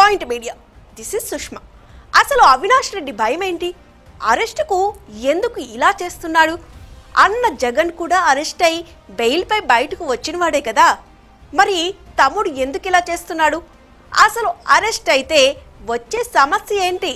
point media this is Sushma అసలు అవినాష్ రెడ్డి భయం ఏంటి అరెస్టుకు ఎందుకు ఇలా చేస్తున్నాడు అన్న జగన్ కూడా అరెస్ట్ అయి బెయిల్పై బయటకు వచ్చినవాడే కదా మరి తమ్ముడు ఎందుకు ఇలా చేస్తున్నాడు అసలు అరెస్ట్ అయితే వచ్చే సమస్య ఏంటి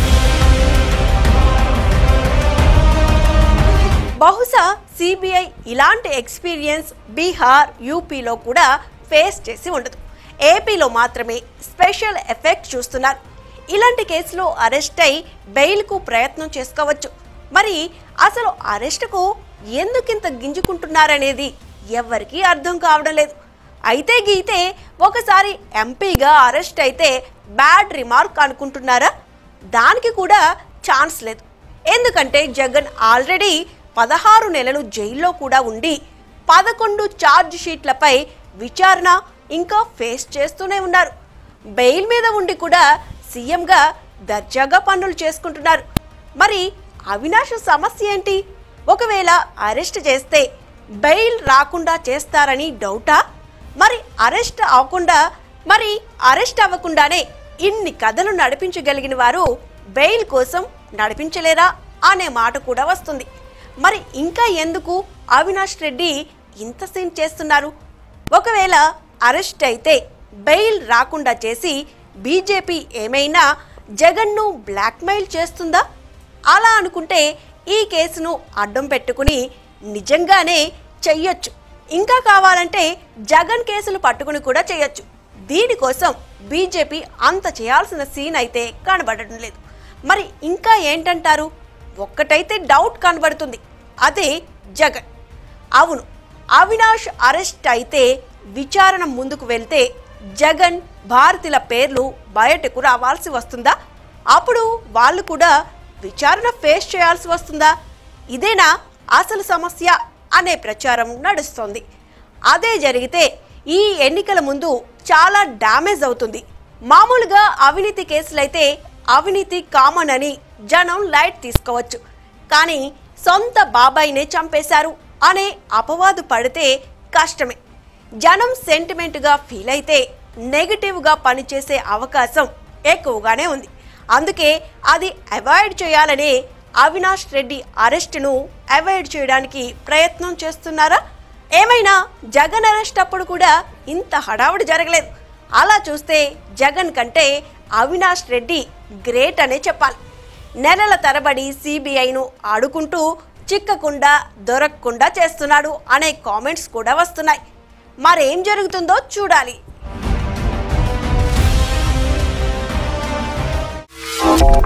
బహుశా సిబిఐ ఇలాంటి ఎక్స్పీరియన్స్ బీహార్ యూపీలో కూడా ఫేస్ చేసి ఉండదు ఏపీలో మాత్రమే స్పెషల్ ఎఫెక్ట్ చూస్తున్నారు ఇలాంటి కేసులో అరెస్ట్ అయి బెయిల్కు ప్రయత్నం చేసుకోవచ్చు మరి అసలు అరెస్టుకు ఎందుకింత గింజుకుంటున్నారనేది ఎవ్వరికీ అర్థం కావడం లేదు అయితే గీతే ఒకసారి ఎంపీగా అరెస్ట్ అయితే బ్యాడ్ రిమార్క్ అనుకుంటున్నారా దానికి కూడా ఛాన్స్ లేదు ఎందుకంటే జగన్ ఆల్రెడీ పదహారు నెలలు జైల్లో కూడా ఉండి పదకొండు ఛార్జ్ షీట్లపై విచారణ ఇంకా ఫేస్ చేస్తూనే ఉన్నారు బెయిల్ మీద ఉండి కూడా సీఎంగా దర్జాగా పనులు చేసుకుంటున్నారు మరి అవినాష్ సమస్య ఏంటి ఒకవేళ అరెస్ట్ చేస్తే బెయిల్ రాకుండా చేస్తారని డౌటా మరి అరెస్ట్ అవ్వకుండా మరి అరెస్ట్ అవ్వకుండానే ఇన్ని కథలు నడిపించగలిగిన వారు బెయిల్ కోసం నడిపించలేరా అనే మాట కూడా వస్తుంది మరి ఇంకా ఎందుకు అవినాష్ రెడ్డి ఇంత సీన్ చేస్తున్నారు ఒకవేళ అరెస్ట్ అయితే బెయిల్ రాకుండా చేసి బీజేపీ ఏమైనా జగన్ను బ్లాక్మెయిల్ చేస్తుందా అలా అనుకుంటే ఈ కేసును అడ్డం పెట్టుకుని నిజంగానే చెయ్యొచ్చు ఇంకా కావాలంటే జగన్ కేసులు పట్టుకుని కూడా చేయొచ్చు దీనికోసం బీజేపీ అంత చేయాల్సిన సీన్ అయితే కనబడటం లేదు మరి ఇంకా ఏంటంటారు ఒక్కటైతే డౌట్ కనబడుతుంది అదే జగన్ అవును అవినాష్ అరెస్ట్ అయితే విచారణ ముందుకు వెళ్తే జగన్ భారతిల పేర్లు బయటకు రావాల్సి వస్తుందా అప్పుడు వాళ్ళు కూడా విచారణ ఫేస్ చేయాల్సి వస్తుందా ఇదేనా అసలు సమస్య అనే ప్రచారం నడుస్తోంది అదే జరిగితే ఈ ఎన్నికల ముందు చాలా డ్యామేజ్ అవుతుంది మామూలుగా అవినీతి కేసులైతే అవినీతి కామన్ అని జనం లైట్ తీసుకోవచ్చు కానీ సొంత బాబాయినే చంపేశారు అనే అపవాదు పడితే కష్టమే జనం సెంటిమెంట్గా ఫీల్ అయితే నెగిటివ్గా పనిచేసే అవకాశం ఎక్కువగానే ఉంది అందుకే అది అవాయిడ్ చేయాలనే అవినాష్ రెడ్డి అరెస్టును అవాయిడ్ చేయడానికి ప్రయత్నం చేస్తున్నారా ఏమైనా జగన్ అరెస్ట్ అప్పుడు కూడా ఇంత హడావుడి జరగలేదు అలా చూస్తే జగన్ కంటే అవినాష్ రెడ్డి గ్రేట్ అనే చెప్పాలి నెలల తరబడి సిబిఐను ఆడుకుంటూ చిక్కకుండా దొరకకుండా చేస్తున్నాడు అనే కామెంట్స్ కూడా వస్తున్నాయి మరేం జరుగుతుందో చూడాలి